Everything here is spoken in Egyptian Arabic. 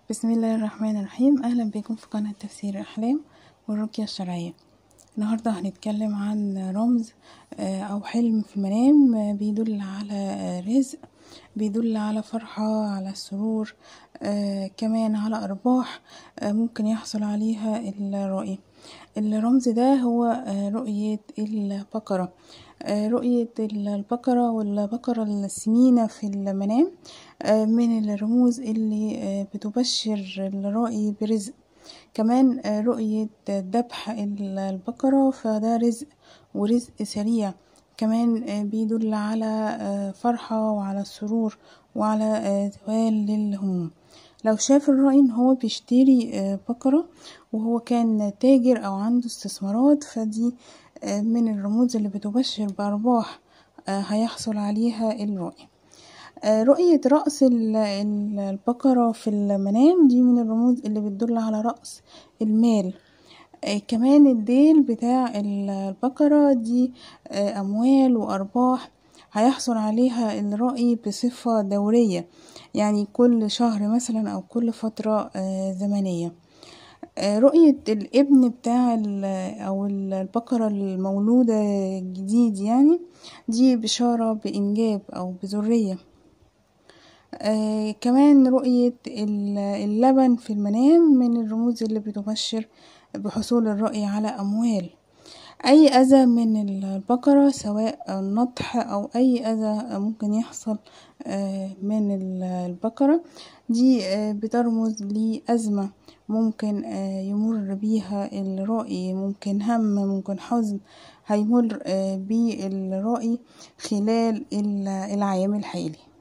بسم الله الرحمن الرحيم اهلا بكم في قناة تفسير الاحلام والرقية الشرعية النهاردة هنتكلم عن رمز او حلم في المنام بيدل على رزق بيدل على فرحة على سرور كمان على ارباح ممكن يحصل عليها الرائي الرمز ده هو رؤية البقرة رؤية البقرة والبقرة السمينة في المنام من الرموز اللي بتبشر الرائي برزق كمان رؤية ذبح البقرة فده رزق ورزق سريع كمان بيدل على فرحة وعلى سرور وعلى زوال للهموم لو شاف الرائي ان هو بيشتري بقرة وهو كان تاجر او عنده استثمارات فدي من الرموز اللي بتبشر بأرباح هيحصل عليها الرائي رؤية رأس البقرة في المنام دي من الرموز اللي بتدل على رأس المال كمان الديل بتاع البقرة دي أموال وأرباح هيحصل عليها الرأي بصفة دورية يعني كل شهر مثلا أو كل فترة زمنية رؤية الابن بتاع أو البقرة المولودة جديد يعني دي بشارة بإنجاب أو بذرية آه كمان رؤية اللبن في المنام من الرموز اللي بتبشر بحصول الرأي على أموال أي أذى من البقرة سواء نطح أو أي أذى ممكن يحصل آه من البقرة دي آه بترمز لأزمة ممكن يمر بيها الرائي ممكن هم ممكن حزن هيمر بالرائي خلال العام الحالي